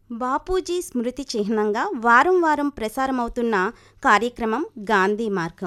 బాపూజీ స్మృతి చిహ్నంగా వారం వారం ప్రసారమవుతున్న కార్యక్రమం గాంధీ మార్గం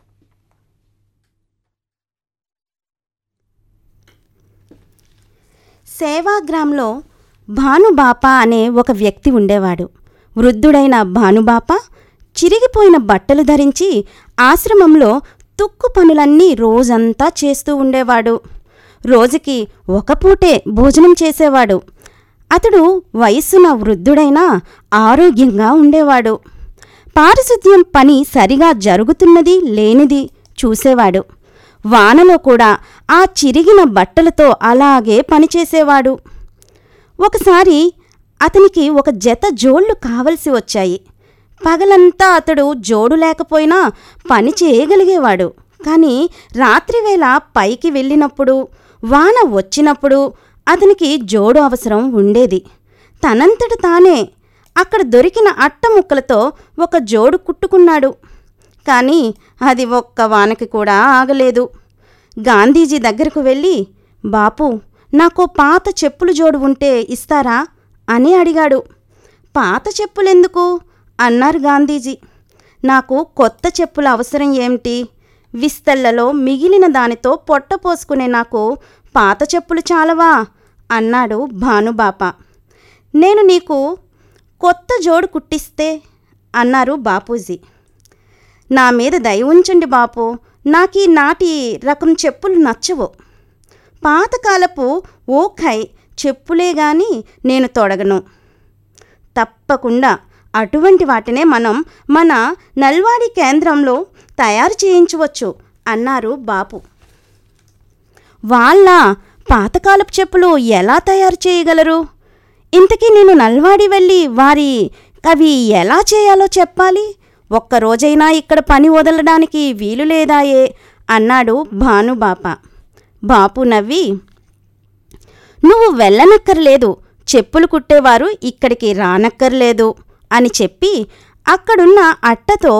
సేవాగ్రాంలో భానుబాప అనే ఒక వ్యక్తి ఉండేవాడు వృద్ధుడైన భానుబాప చిరిగిపోయిన బట్టలు ధరించి ఆశ్రమంలో తుక్కు పనులన్నీ రోజంతా చేస్తూ ఉండేవాడు రోజుకి ఒక పూటే భోజనం చేసేవాడు అతడు వయస్సున వృద్ధుడైనా ఆరోగ్యంగా ఉండేవాడు పారిశుద్ధ్యం పని సరిగా జరుగుతున్నది లేనిది చూసేవాడు వానలో కూడా ఆ చిరిగిన బట్టలతో అలాగే పనిచేసేవాడు ఒకసారి అతనికి ఒక జత జోళ్ళు కావలసి వచ్చాయి పగలంతా అతడు జోడు లేకపోయినా పని చేయగలిగేవాడు కానీ రాత్రివేళ పైకి వెళ్ళినప్పుడు వాన వచ్చినప్పుడు అతనికి జోడు అవసరం ఉండేది తనంతట తానే అక్కడ దొరికిన అట్ట ముక్కలతో ఒక జోడు కుట్టుకున్నాడు కానీ అది ఒక్క వానకి కూడా ఆగలేదు గాంధీజీ దగ్గరకు వెళ్ళి బాపు నాకు పాత చెప్పులు జోడు ఉంటే ఇస్తారా అని అడిగాడు పాత చెప్పులెందుకు అన్నారు గాంధీజీ నాకు కొత్త చెప్పుల అవసరం ఏమిటి విస్తళ్లలో మిగిలిన దానితో పొట్ట పోసుకునే నాకు పాత చెప్పులు చాలవా అన్నాడు భానుబాప నేను నీకు కొత్త జోడు కుట్టిస్తే అన్నారు బాపూజీ నా మీద దయ ఉంచండి బాపు నాకు ఈ నాటి రకం చెప్పులు నచ్చవు పాతకాలపు ఓఖై చెప్పులే గాని నేను తొడగను తప్పకుండా అటువంటి వాటినే మనం మన నల్వాడి కేంద్రంలో తయారు చేయించవచ్చు అన్నారు బాపు వాళ్ళ పాతకాలపు చెప్పులు ఎలా తయారు చేయగలరు ఇంతకీ నేను నల్వాడి వెళ్ళి వారి అవి ఎలా చేయాలో చెప్పాలి ఒక్కరోజైనా ఇక్కడ పని వదలడానికి వీలు లేదాయే అన్నాడు భానుబాప బాపు నవ్వి నువ్వు వెళ్ళనక్కర్లేదు చెప్పులు కుట్టేవారు ఇక్కడికి రానక్కర్లేదు అని చెప్పి అక్కడున్న అట్టతో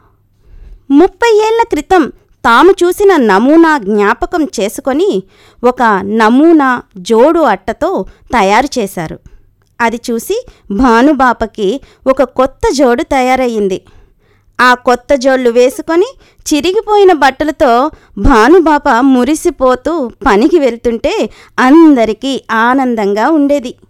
ముప్పై ఏళ్ల క్రితం తాము చూసిన నమూనా జ్ఞాపకం చేసుకొని ఒక నమూనా జోడు అట్టతో తయారు చేశారు అది చూసి భానుబాపకి ఒక కొత్త జోడు తయారయ్యింది ఆ కొత్త జోళ్ళు వేసుకొని చిరిగిపోయిన బట్టలతో భానుబాప మురిసిపోతూ పనికి వెళ్తుంటే అందరికీ ఆనందంగా ఉండేది